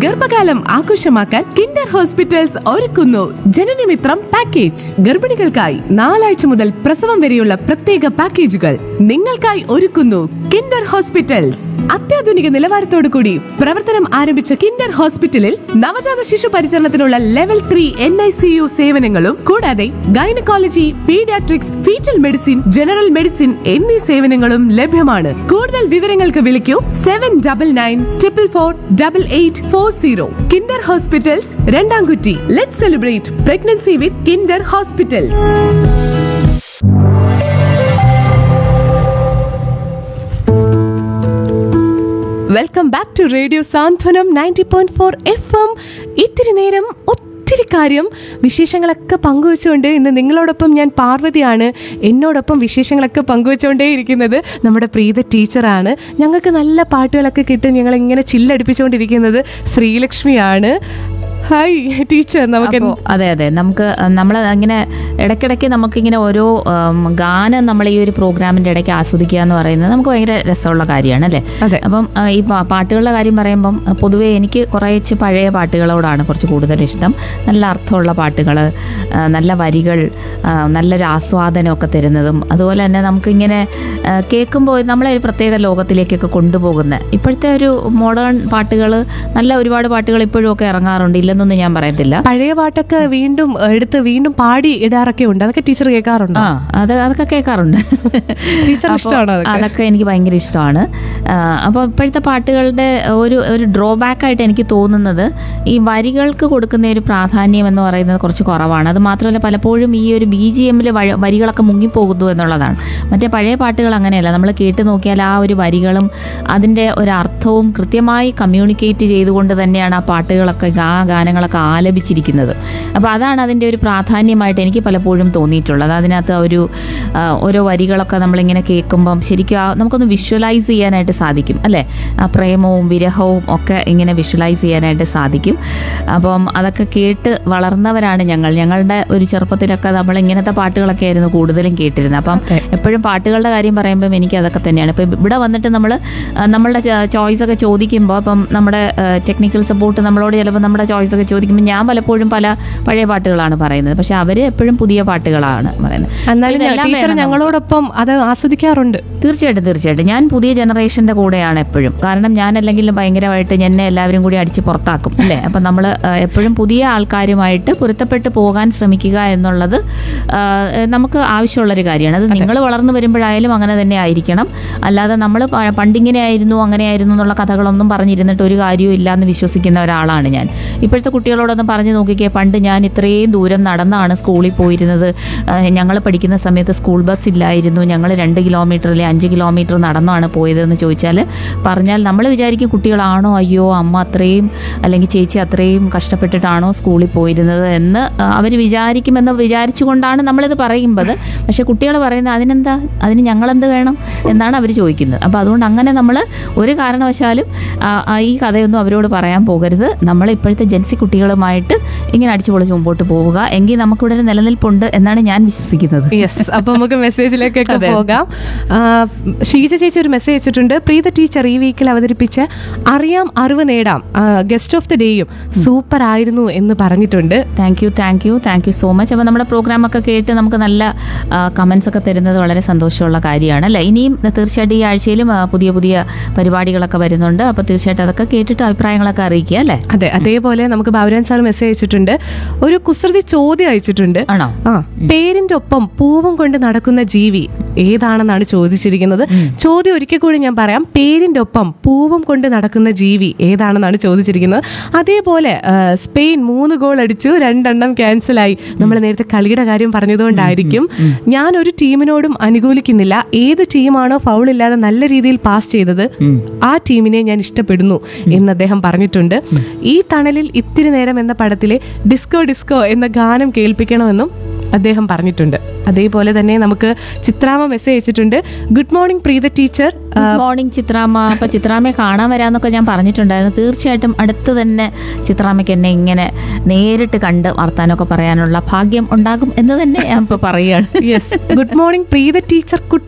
ഗർഭകാലം ആഘോഷമാക്കാൻ Kinder hospitals ഒരുക്കുന്നു ജനനമിത്രം പാക്കേജ് ഗർഭിണികൾക്കായി നാലാഴ്ച മുതൽ പ്രസവം വരെയുള്ള പ്രത്യേക പാക്കേജുകൾ നിങ്ങൾക്കായി ഒരുക്കുന്നു കിൻഡർ ഹോസ്പിറ്റൽസ് അത്യാധുനിക നിലവാരത്തോടു കൂടി പ്രവർത്തനം ആരംഭിച്ച കിൻഡർ ഹോസ്പിറ്റലിൽ നവജാത ശിശു പരിചരണത്തിനുള്ള level three N I C U സേവനങ്ങളും കൂടാതെ gynaecology paediatrics foetal medicine general medicine എന്നീ സേവനങ്ങളും ലഭ്യമാണ് കൂടുതൽ വിവരങ്ങൾക്ക് വിളിക്കൂ seven double nine triple four double eight four zero Kinder hospitals രണ്ടാംകുറ്റി let celebrate pregnancy with Kinder hospitals welcome back to radio Santhwanam ninety point four F M ഇത്തിരി നേരം ഒത്തിരി കാര്യം വിശേഷങ്ങളൊക്കെ പങ്കുവെച്ചുകൊണ്ട് ഇന്ന് നിങ്ങളോടൊപ്പം ഞാൻ പാർവതിയാണ് എന്നോടൊപ്പം വിശേഷങ്ങളൊക്കെ പങ്കുവെച്ചുകൊണ്ടേ ഇരിക്കുന്നത് നമ്മുടെ പ്രീത ടീച്ചറാണ് ഞങ്ങൾക്ക് നല്ല പാട്ടുകളൊക്കെ കിട്ടും ഞങ്ങൾ ഇങ്ങനെ ചില്ലടിപ്പിച്ചുകൊണ്ടിരിക്കുന്നത് ശ്രീലക്ഷ്മിയാണ് ഹായ് ടീച്ചർ നമുക്ക് അപ്പോ അതെ അതെ നമുക്ക് നമ്മൾ അങ്ങനെ ഇടയ്ക്കിടയ്ക്ക് നമുക്കിങ്ങനെ ഓരോ ഉം, ഗാനം നമ്മൾ ഈ ഒരു പ്രോഗ്രാമിന്റെ ഇടയ്ക്ക് ആസ്വദിക്കുക എന്ന് പറയുന്നത് നമുക്ക് ഭയങ്കര രസമുള്ള കാര്യമാണ് അല്ലേ അതെ. അപ്പം ആ, ഈ പാ- പാട്ടുകളുടെ കാര്യം പറയുമ്പം ആ, പൊതുവേ എനിക്ക് കുറേച്ച് പഴയ പാട്ടുകളോടാണ് കുറച്ച് കൂടുതൽ ഇഷ്ടം നല്ല അർത്ഥമുള്ള പാട്ടുകൾ നല്ല വരികൾ ആ, നല്ലൊരു ആസ്വാദനമൊക്കെ തരുന്നതും അതുപോലെ തന്നെ നമുക്കിങ്ങനെ ആ, കേൾക്കുമ്പോൾ നമ്മളെ ഒരു പ്രത്യേക ലോകത്തിലേക്കൊക്കെ കൊണ്ടുപോകുന്ന ഇപ്പോഴത്തെ ഒരു മോഡേൺ പാട്ടുകൾ നല്ല ഒരുപാട് പാട്ടുകൾ ഇപ്പോഴും ഒക്കെ ഇറങ്ങാറുണ്ട് ഇല്ലെന്നൊന്നും ഞാൻ പറയത്തില്ല പഴയ പാട്ടൊക്കെ വീണ്ടും എടുത്ത് വീണ്ടും പാടി ഇടാറൊക്കെ ഉണ്ട് അതൊക്കെ ടീച്ചർ കേൾക്കാറുണ്ടോ ആ അത് അതൊക്കെ കേൾക്കാറുണ്ട് ടീച്ചറിന് അപ്പോ ഇഷ്ടമാണോ അതൊക്കെ? അതൊക്കെ എനിക്ക് ഭയങ്കര ഇഷ്ടമാണ് അപ്പോൾ ഇപ്പോഴത്തെ പാട്ടുകളുടെ ഒരു ഒരു ഡ്രോബാക്ക് ആയിട്ട് എനിക്ക് തോന്നുന്നത് ഈ വരികൾക്ക് കൊടുക്കുന്ന ഒരു പ്രാധാന്യം എന്ന് പറയുന്നത് കുറച്ച് കുറവാണ് അത് മാത്രമല്ല പലപ്പോഴും ഈ ഒരു ബി ജി എമ്മിൽ വരികളൊക്കെ മുങ്ങിപ്പോകുന്നു എന്നുള്ളതാണ് മറ്റേ പഴയ പാട്ടുകൾ അങ്ങനെയല്ല നമ്മൾ കേട്ട് നോക്കിയാൽ ആ ഒരു വരികളും അതിൻ്റെ ഒരു അർത്ഥവും കൃത്യമായി കമ്മ്യൂണിക്കേറ്റ് ചെയ്തുകൊണ്ട് തന്നെയാണ് ആ പാട്ടുകളൊക്കെ ആ ഗാനങ്ങളൊക്കെ ആലപിച്ചിരിക്കുന്നത് അപ്പോൾ അതാണ് അതിൻ്റെ ഒരു പ്രാധാന്യമായിട്ട് എനിക്ക് പലപ്പോഴും തോന്നിയിട്ടുള്ളത് അതിനകത്ത് ആ ഒരു ആ, ഓരോ വരികളൊക്കെ നമ്മളിങ്ങനെ കേൾക്കുമ്പം ശരിക്കും ആ നമുക്കൊന്ന് വിഷ്വലൈസ് ചെയ്യാനായിട്ട് സാധിക്കും അല്ലേ ആ പ്രേമവും വിരഹവും ഒക്കെ ഇങ്ങനെ വിഷ്വലൈസ് ചെയ്യാനായിട്ട് സാധിക്കും അപ്പം അതൊക്കെ കേട്ട് വളർന്നവരാണ് ഞങ്ങൾ ഞങ്ങളുടെ ഒരു ചെറുപ്പത്തിലൊക്കെ നമ്മൾ ഇങ്ങനത്തെ പാട്ടുകളൊക്കെ ആയിരുന്നു കൂടുതലും കേട്ടിരുന്നത് അപ്പം അതെ. എപ്പോഴും പാട്ടുകളുടെ കാര്യം പറയുമ്പം എനിക്ക് അതൊക്കെ തന്നെയാണ് ഇപ്പം ഇവിടെ വന്നിട്ട് നമ്മൾ നമ്മളുടെ ചോയ്സ് ഒക്കെ ചോദിക്കുമ്പോൾ അപ്പം നമ്മുടെ ടെക്നിക്കൽ സപ്പോർട്ട് നമ്മളോട് ചിലപ്പോൾ നമ്മുടെ ചോയ്സ് ഒക്കെ ചോദിക്കുമ്പോൾ ഞാൻ പലപ്പോഴും പല പഴയ പാട്ടുകളാണ് പറയുന്നത് പക്ഷെ അവർ എപ്പോഴും പുതിയ പാട്ടുകളാണ് പറയുന്നത് എന്നാലും ഇതെല്ലാം ടീച്ചർ വേണം നമുക്ക്. ഞങ്ങളോടൊപ്പം അത് ആസ്വദിക്കാറുണ്ട് തീർച്ചയായിട്ടും തീർച്ചയായിട്ടും ഞാൻ പുതിയ ജനറേഷന്റെ കൂടെയാണ് എപ്പോഴും കാരണം ഞാൻ അല്ലെങ്കിൽ ഭയങ്കരമായിട്ട് എന്നെ എല്ലാവരും കൂടി അടിച്ച് പുറത്താക്കും അല്ലേ അപ്പം നമ്മൾ എപ്പോഴും പുതിയ ആൾക്കാരുമായിട്ട് പൊരുത്തപ്പെട്ട് പോകാൻ ശ്രമിക്കുക എന്നുള്ളത് ആ, നമുക്ക് ആവശ്യമുള്ളൊരു കാര്യമാണ് അത് നിങ്ങൾ വളർന്നു വരുമ്പോഴായാലും അങ്ങനെ തന്നെ ആയിരിക്കണം അല്ലാതെ നമ്മൾ പണ്ടിങ്ങനെ ആയിരുന്നു അങ്ങനെ ആയിരുന്നു എന്നുള്ള കഥകളൊന്നും പറഞ്ഞിരുന്നിട്ട് ഒരു കാര്യവും ഇല്ല എന്ന് വിശ്വസിക്കുന്ന ഒരാളാണ് ഞാൻ ഇപ്പോഴത്തെ കുട്ടികളോടൊന്ന് പറഞ്ഞു നോക്കിക്കേ പണ്ട് ഞാൻ ഇത്രയും ദൂരം നടന്നാണ് സ്കൂളിൽ പോയിരുന്നത് ഞങ്ങൾ പഠിക്കുന്ന സമയത്ത് സ്കൂൾ ബസ് ഇല്ലായിരുന്നു ഞങ്ങൾ രണ്ട് കിലോമീറ്റർ അല്ലെങ്കിൽ അഞ്ച് കിലോമീറ്റർ നടന്നാണ് പോയതെന്ന് ചോദിച്ചാൽ പറഞ്ഞാൽ നമ്മൾ വിചാരിക്കും കുട്ടികളാണോ അയ്യോ അമ്മ അത്രയും അല്ലെങ്കിൽ ചേച്ചി അത്രയും കഷ്ടപ്പെട്ടിട്ടാണോ സ്കൂളിൽ പോയിരുന്നത് എന്ന് അവർ വിചാരിക്കുമെന്ന് വിചാരിച്ചുകൊണ്ടാണ് നമ്മളിത് പറയുമ്പോൾ പക്ഷേ കുട്ടികൾ പറയുന്നത് അതിനെന്താ അതിന് ഞങ്ങളെന്ത് വേണം എന്നാണ് അവർ ചോദിക്കുന്നത് അപ്പോൾ അതുകൊണ്ട് അങ്ങനെ നമ്മൾ ഒരു കാരണവശാലും ആ, ആ, ഈ കഥയൊന്നും അവരോട് പറയാൻ പോകരുത് നമ്മൾ ഇപ്പോഴത്തെ ജൻസി കുട്ടികളുമായിട്ട് ഇങ്ങനെ അടിച്ചു പൊളിച്ച് മുമ്പോട്ട് പോവുക എങ്കിൽ നമുക്കിവിടെ ഒരു നിലനിൽപ്പുണ്ട് എന്നാണ് ഞാൻ വിശ്വസിക്കുന്നത് യെസ് അപ്പൊ നമുക്ക് മെസ്സേജിലേക്കൊക്കെ പോകാം ആ, ഷീജ ചേച്ചി ഒരു മെസ്സേജ് വെച്ചിട്ടുണ്ട് പ്രീത ടീച്ചർ ഈ വീക്കിൽ അവതരിപ്പിച്ച അറിയാം അറിവ് നേടാം ഗസ്റ്റ് ഓഫ് ദി ഡേയും സൂപ്പർ ആയിരുന്നു എന്ന് പറഞ്ഞിട്ടുണ്ട് thank you thank you thank you so much അപ്പോൾ നമ്മുടെ പ്രോഗ്രാം ഒക്കെ കേട്ട് നമുക്ക് നല്ല കമൻസ് ഒക്കെ തരുന്നത് വളരെ സന്തോഷമുള്ള കാര്യമാണ് അല്ലേ ഇനിയും തീർച്ചയായിട്ടും ഈ ആഴ്ചയിലും ആ, പുതിയ പുതിയ പരിപാടികളൊക്കെ വരുന്നുണ്ട് അപ്പോൾ തീർച്ചയായിട്ടും അതൊക്കെ കേട്ടിട്ട് അഭിപ്രായങ്ങളൊക്കെ അറിയിക്കുക അല്ലേ അതെ അതേപോലെ നമുക്ക് ബാബുരാൻ സാർ മെസ്സേജ് അയച്ചിട്ടുണ്ട് ഒരു കുസൃതി ചോദ്യം അയച്ചിട്ടുണ്ട് ആണോ ആ പേരിന്റെ ഒപ്പം പൂവും കൊണ്ട് നടക്കുന്ന ജീവി ഏതാണെന്നാണ് ചോദിച്ചിരിക്കുന്നത് ചോദ്യം ഒരിക്കൽ കൂടി ഞാൻ പറയാം പേരിന്റെ ഒപ്പം പൂവും കൊണ്ട് നടക്കുന്ന ജീവി ഏതാണെന്നാണ് ചോദിച്ചിരിക്കുന്നത് അതേപോലെ ആ, സ്പെയിൻ മൂന്ന് ഗോൾ അടിച്ചു രണ്ടെണ്ണം ക്യാൻസലായി നമ്മൾ നേരത്തെ കളിയുടെ കാര്യം പറഞ്ഞതുകൊണ്ടായിരിക്കും ഞാൻ ഒരു ടീമിനോടും അനുകൂലിക്കുന്നില്ല ഏത് ടീമാണോ ഫൗൾ ഇല്ലാതെ നല്ല രീതിയിൽ പാസ് ചെയ്തത് ആ ടീമിനെ ഞാൻ ഇഷ്ടപ്പെടുന്നു എന്ന് അദ്ദേഹം പറഞ്ഞിട്ടുണ്ട് ഈ തണലിൽ ഇത്തിരി നേരം എന്ന പടത്തിലെ ഡിസ്കോ ഡിസ്കോ എന്ന ഗാനം കേൾപ്പിക്കണമെന്നും അദ്ദേഹം പറഞ്ഞിട്ടുണ്ട് അതേപോലെ തന്നെ നമുക്ക് ചിത്രാമ മെസ്സേജ് അയച്ചിട്ടുണ്ട് good morning Preetha teacher good morning Chithramma അപ്പൊ ചിത്രാമ്മയെ കാണാൻ വരാന്നൊക്കെ ഞാൻ പറഞ്ഞിട്ടുണ്ടായിരുന്നു തീർച്ചയായിട്ടും അടുത്ത് തന്നെ ചിത്രാമ്മയ്ക്ക് എന്നെ ഇങ്ങനെ നേരിട്ട് കണ്ട് വർത്താനമൊക്കെ പറയാനുള്ള ഭാഗ്യം ഉണ്ടാകും എന്ന് തന്നെ ഞാൻ ഇപ്പൊ പറയുകയാണ് yes good morning Preetha teacher